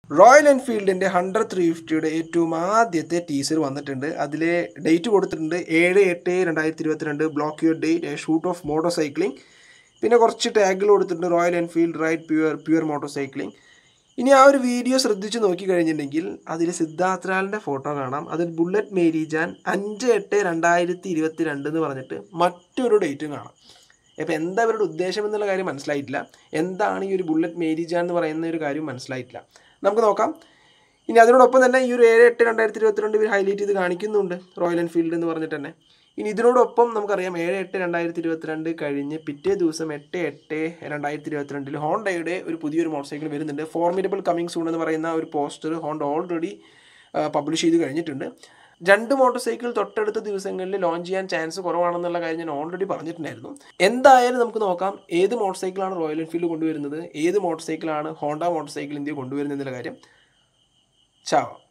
royal എൻഫീൽഡിൻ്റെ hundred three ഫിഫ്റ്റിയുടെ ഏറ്റവും ആദ്യത്തെ ടീസർ വന്നിട്ടുണ്ട് അതിൽ ഡേറ്റ് കൊടുത്തിട്ടുണ്ട് ഏഴ് എട്ട് രണ്ടായിരത്തി ഇരുപത്തിരണ്ട് block your date shoot of motor cycling പിന്നെ കുറച്ച് ടാഗുകൾ കൊടുത്തിട്ടുണ്ട് Royal Enfield ride pure pure motor cycling ഇനി ആ ഒരു വീഡിയോ ശ്രദ്ധിച്ച് നോക്കി കഴിഞ്ഞിട്ടുണ്ടെങ്കിൽ അതിൽ സിദ്ധാർത്ഥ് ലാലിൻ്റെ ഫോട്ടോ കാണാം അതിൽ ബുള്ളറ്റ് മേരി ജാൻ അഞ്ച് എട്ട് രണ്ടായിരത്തി ഇരുപത്തി രണ്ട് എന്ന് പറഞ്ഞിട്ട് മറ്റൊരു ഡേറ്റും കാണാം അപ്പോൾ എന്താ ഇവരുടെ ഉദ്ദേശം എന്നുള്ള കാര്യം മനസ്സിലായിട്ടില്ല എന്താണ് ഈ ഒരു ബുള്ളറ്റ് മേരി ജാൻ എന്ന് പറയുന്ന ഒരു കാര്യം മനസ്സിലായിട്ടില്ല നമുക്ക് നോക്കാം ഇനി അതിനോടൊപ്പം തന്നെ ഈ ഒരു ഏഴ് എട്ട് രണ്ടായിരത്തി ഇരുപത്തിരണ്ട് ഇവർ ഹൈലൈറ്റ് ചെയ്ത് കാണിക്കുന്നുണ്ട് റോയൽ എൻഫീൽഡ് എന്ന് പറഞ്ഞിട്ട് തന്നെ ഇനി ഇതിനോടൊപ്പം നമുക്കറിയാം ഏഴ് എട്ട് രണ്ടായിരത്തി ഇരുപത്തിരണ്ട് കഴിഞ്ഞ് പിറ്റേ ദിവസം എട്ട് എട്ട് രണ്ടായിരത്തി ഇരുപത്തിരണ്ടിൽ ഹോണ്ടയുടെ ഒരു പുതിയൊരു മോട്ടോർ സൈക്കിൾ വരുന്നുണ്ട് ഫോർമിഡബിൾ കമ്മിങ് സൂൺ എന്ന് പറയുന്ന ഒരു പോസ്റ്റർ ഹോണ്ട ഓൾറെഡി പബ്ലിഷ് ചെയ്ത് കഴിഞ്ഞിട്ടുണ്ട് രണ്ട് മോട്ടോർ സൈക്കിൾ തൊട്ടടുത്ത ദിവസങ്ങളിൽ ലോഞ്ച് ചെയ്യാൻ ചാൻസ് കുറവാണെന്നുള്ള കാര്യം ഞാൻ ഓൾറെഡി പറഞ്ഞിട്ടുണ്ടായിരുന്നു എന്തായാലും നമുക്ക് നോക്കാം ഏത് മോട്ടോർ സൈക്കിളാണ് റോയൽ എൻഫീൽഡ് കൊണ്ടുവരുന്നത് ഏത് മോട്ടോർ സൈക്കിളാണ് ഹോണ്ട മോട്ടോർ സൈക്കിൾ ഇന്ത്യ കൊണ്ടുവരുന്നത് എന്നുള്ള കാര്യം ചാവാം